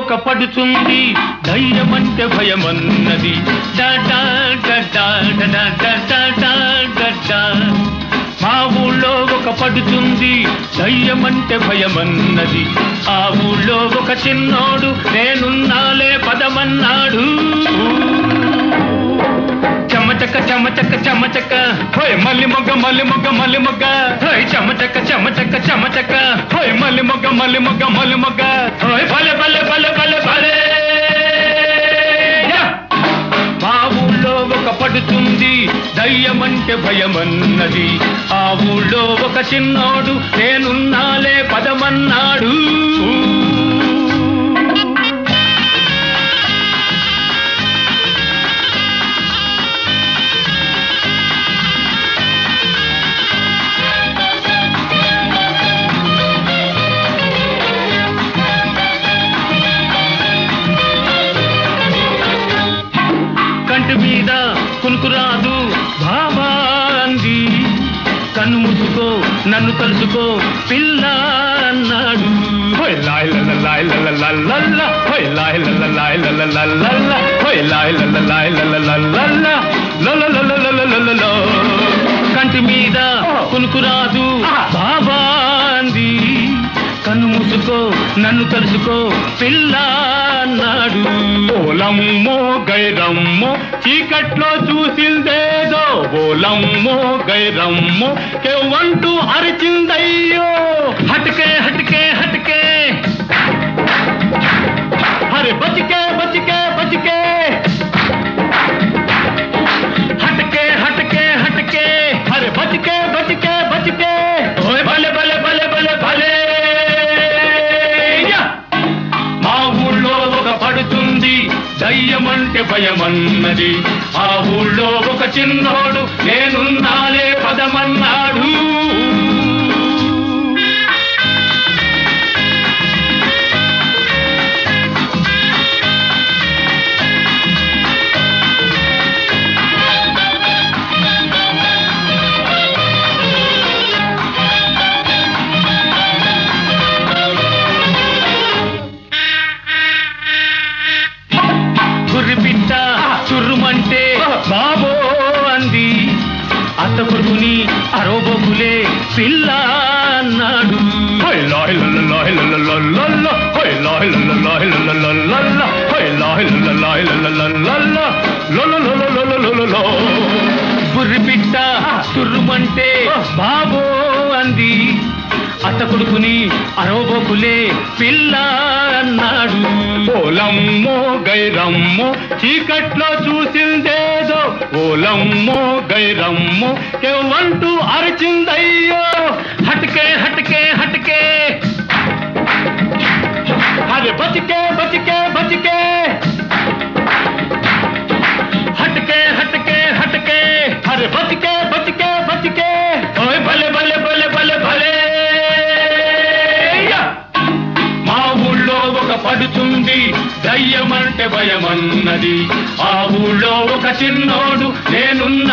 ఒక పడుచుంది ధైర్యమంటే భయమన్నది డా డా డా డా డా డా డా డా డా డా. మా ఊళ్ళో ఒక పడుచుంది ధైర్యమంటే భయమన్నది ఆ ఊళ్ళో ఒక చిన్నోడు నేనున్నాలే పదమన్నాడు చెమచక చెమచక చెమచక హోయ్ మల్లి మొగ్గ మల్లి మొగ్గ మల్లి మొగ్గ హోయ్ చెమచక చెమచక చెమచక హోయ్ మల్లి మొగ్గ మల్లి మొగ్గ మల్లి మొగ్గ హోయ్ భలే భలే భలే భలే భలే యా! మా ఊళ్ళో ఒక పడుతుంది దయ్యమంటే భయమన్నది ఆ ఊళ్ళో ఒక చిన్నోడు నేనున్నాలే పదమన్నాడు కంటి మీద కునుకు రాదు బాబా అంది కన్ను మూసుకో నన్ను కలుసుకో పిల్ల అన్నాడు హోయ్ లాయ్ లల్ల లాయ్ లల్ల లల్లల్ల హోయ్ లాయ్ లల్ల లాయ్ లల్ల లల్లల్ల హోయ్ లాయ్ లల్ల లాయ్ లల్ల లల్లల్ల లలలలలలలలలో. కంటి మీద కునుకు రాదు బాబా అంది కన్ను మూసుకో నన్ను కలుసుకో పిల్ల అన్నాడు ఓలమ్మో గైరమ్మో చీకట్లో చూసిందేదో ఓలమ్మో గైరమ్మో కెవ్వంటూ అరిచిందయ్యో హటకే హటకే హటకే అరే బతికే బతికే బతికే హటకే హటకే హటకే అరే బతికే బతికే బతికే ఓయ్ భలే భలే భలే భలే భలే యా! మా ఊళ్ళో ఒక పడుతుంది దయ్యమంటే భయమన్నది ఆ ఊళ్ళో ఒక చిన్నోడు నేనున్నాలే పదమన్నాడు గుర్రిపిట్ట చుర్రుమంటే బాబో అంది అత్త కొడుకుని అరోబోకులే పిల్ల అన్నాడు హోయ్ లాయ్ లల్ల లాయ్ లల్ల లల్లల్ల, హోయ్ లాయ్ లల్ల లాయ్ లల్ల లల్లల్ల, హోయ్ లాయ్ లల్ల లాయ్ లల్ల లల్లల్ల, లొలొలొలొలొలొలొలో. గుర్రిపిట్ట చుర్రుమంటే బాబో అంది అత్త కొడుకుని అరవబోకులే పిల్ల అన్నాడు ఓలమ్మో గైరమ్మో చీకట్లో చూసిందేదో ఓలమ్మో గైరమ్మో కెవ్వంటూ అరిచిందయ్యో హటకే హటకే హటకే అరే బతికే బతికే బతికే హటకే హటకే హటకే అరే బతికే బతికే బతికే ఓయ్ భలే భలే భలే భలే భలే యా! మా ఊళ్ళో ఒక పడుతుంది దయ్యమంటే భయమన్నది ఆ ఊళ్ళో ఒక చిన్నోడు నేనున్న